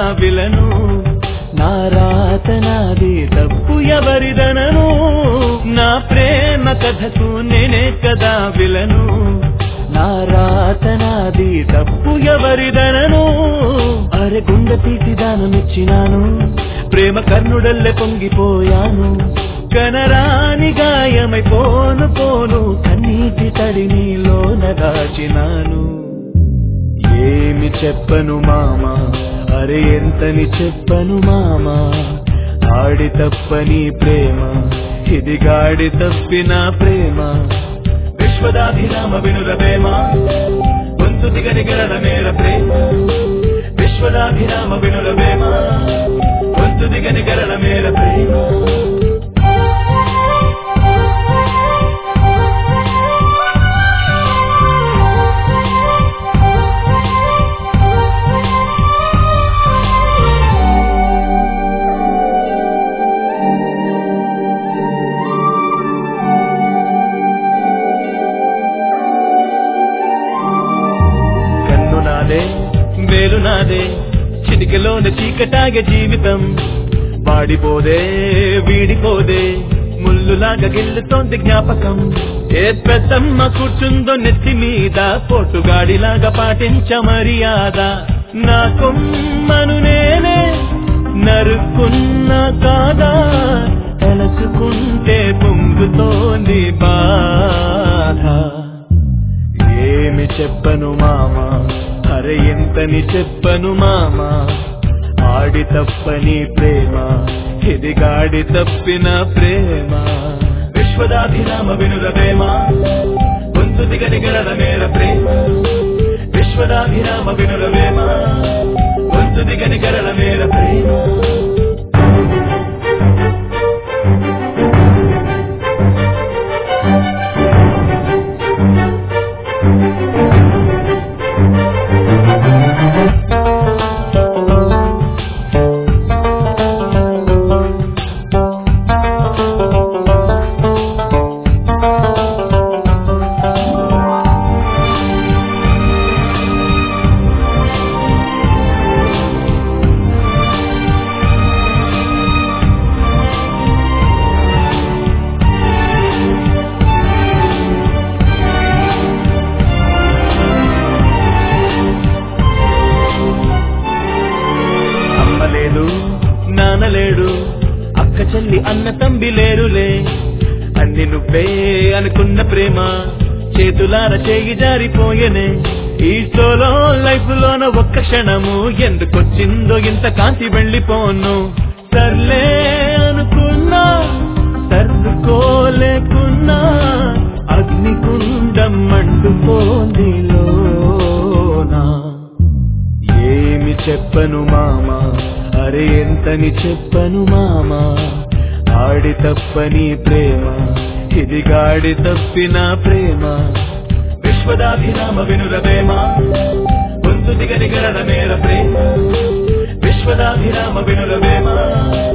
villain నా రాత నాది తప్పు ఎవరిదనను నా ప్రేమ కథకు నేనే కదా విలను నా రాత నాది తప్పు ఎవరిదనను అరె గుండె తీసి దానమిచ్చినాను ప్రేమ కర్ణుడల్లె పొంగిపోయాను కనరాని గాయమై పోను పోను కన్నీటి తడి నీలోన దాచినాను ఏమి చెప్పను మామా అరే ఎంతని చెప్పను మామా ఆడి తప్పని ప్రేమ ఇది గాడి తప్పిన ప్రేమ విశ్వదాభిరామ వినుల ప్రేమ గొంతు దిగని గరడ మేర ప్రేమ విశ్వదాభిరామ వినుల ప్రేమ గొంతు దిగని గరడ మేర ప్రేమ కన్ను నాదే వేలు నాదే చిటికలోన చీకటాగే జీవితం వాడిపోదే వీడిపోదే ముల్లులాగా గిల్లుతోంది జ్ఞాపకం ఏ పెద్దమ్మ కూర్చుందో నెత్తి మీద పొట్టుగాడిలాగా పాటించ మర్యాద నా కొమ్మను నేనే నరుక్కున్నా కాదా తలచుకుంటే పొంగుతోంది బాధ ఏమి చెప్పను మామా అరే ఎంతని చెప్పను మామా ఆడి తప్పని ప్రేమ ఇది గాడి తప్పిన ప్రేమ విశ్వదాభిరామ వినుల ప్రేమ గొంతు దిగని గరడ మేర ప్రేమ విశ్వదాభిరామ వినుల ప్రేమ గొంతు దిగని గరడ మేర ప్రేమ అమ్మ లేదు నాన్న లేడు అక్క చెల్లి అన్న తంబి లేరులే అన్ని నువ్వే అనుకున్న ప్రేమ చేతులార చేయి జారిపోయనే ఈ సోలో లైఫ్ లోన ఒక్క క్షణము ఎందుకొచ్చిందో ఇంత కాంతి వెళ్ళిపోను సర్లే అనుకున్నా సర్దుకోలేకున్నా అగ్నికుండం మండుకోంది లోనా ఏమి చెప్పను మామా అరే ఎంతని చెప్పను మామా ఆడి తప్పని ప్రేమ ఇది గాడి తప్పిన ప్రేమ విశ్వదాభిరామ వినుల ప్రేమ గొంతు దిగని గరడ మేర ప్రేమ విశ్వదాభిరామ వినుల ప్రేమ